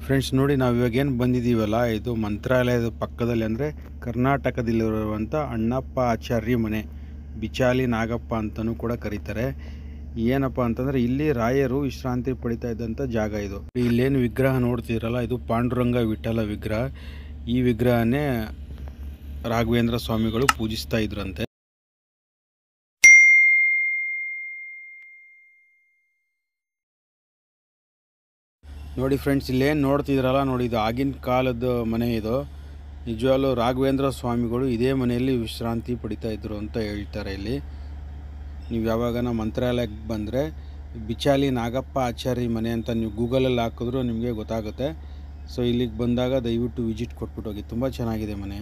friends ನೋಡಿ ನಾವು ಇವಾಗ ಏನು ಬಂದಿದ್ದೀವಲ್ಲ ಇದು ಮಂತ್ರಾಲಯದ ಪಕ್ಕದಲ್ಲಿ ಅಂದರೆ ಕರ್ನಾಟಕದಲ್ಲಿರುವಂಥ ಅಣ್ಣಪ್ಪ ಆಚಾರ್ಯ ಮನೆ ಬಿಚಾಲಿ ನಾಗಪ್ಪ ಅಂತಲೂ ಕೂಡ ಕರೀತಾರೆ ಏನಪ್ಪ ಅಂತಂದರೆ ಇಲ್ಲಿ ರಾಯರು ವಿಶ್ರಾಂತಿ ಪಡಿತಾ ಇದ್ದಂಥ ಜಾಗ ಇದು ಇಲ್ಲೇನು ವಿಗ್ರಹ ನೋಡ್ತಿದ್ರಲ್ಲ ಇದು ಪಾಂಡುರಂಗ ವಿಠಲ ವಿಗ್ರಹ ಈ ವಿಗ್ರಹನೇ ರಾಘವೇಂದ್ರ ಸ್ವಾಮಿಗಳು ಪೂಜಿಸ್ತಾ ಇದ್ರಂತೆ ನೋಡಿ ಫ್ರೆಂಡ್ಸ್ ಇಲ್ಲೇನು ನೋಡ್ತಿದ್ರಲ್ಲ ನೋಡಿ ಇದು ಆಗಿನ ಕಾಲದ ಮನೆ ಇದು ನಿಜವಾಗ್ಲೂ ರಾಘವೇಂದ್ರ ಸ್ವಾಮಿಗಳು ಇದೇ ಮನೆಯಲ್ಲಿ ವಿಶ್ರಾಂತಿ ಪಡಿತಾ ಇದ್ರು ಅಂತ ಹೇಳ್ತಾರೆ ಇಲ್ಲಿ ನೀವು ಯಾವಾಗನ ಮಂತ್ರಾಲಯಕ್ಕೆ ಬಂದರೆ ಬಿಚಾಲಿ ನಾಗಪ್ಪ ಆಚಾರ್ಯ ಮನೆ ಅಂತ ನೀವು ಗೂಗಲಲ್ಲಿ ಹಾಕಿದ್ರು ನಿಮಗೆ ಗೊತ್ತಾಗುತ್ತೆ ಸೊ ಇಲ್ಲಿಗೆ ಬಂದಾಗ ದಯವಿಟ್ಟು ವಿಸಿಟ್ ಕೊಟ್ಬಿಟ್ಟು ಹೋಗಿ ತುಂಬ ಚೆನ್ನಾಗಿದೆ ಮನೆ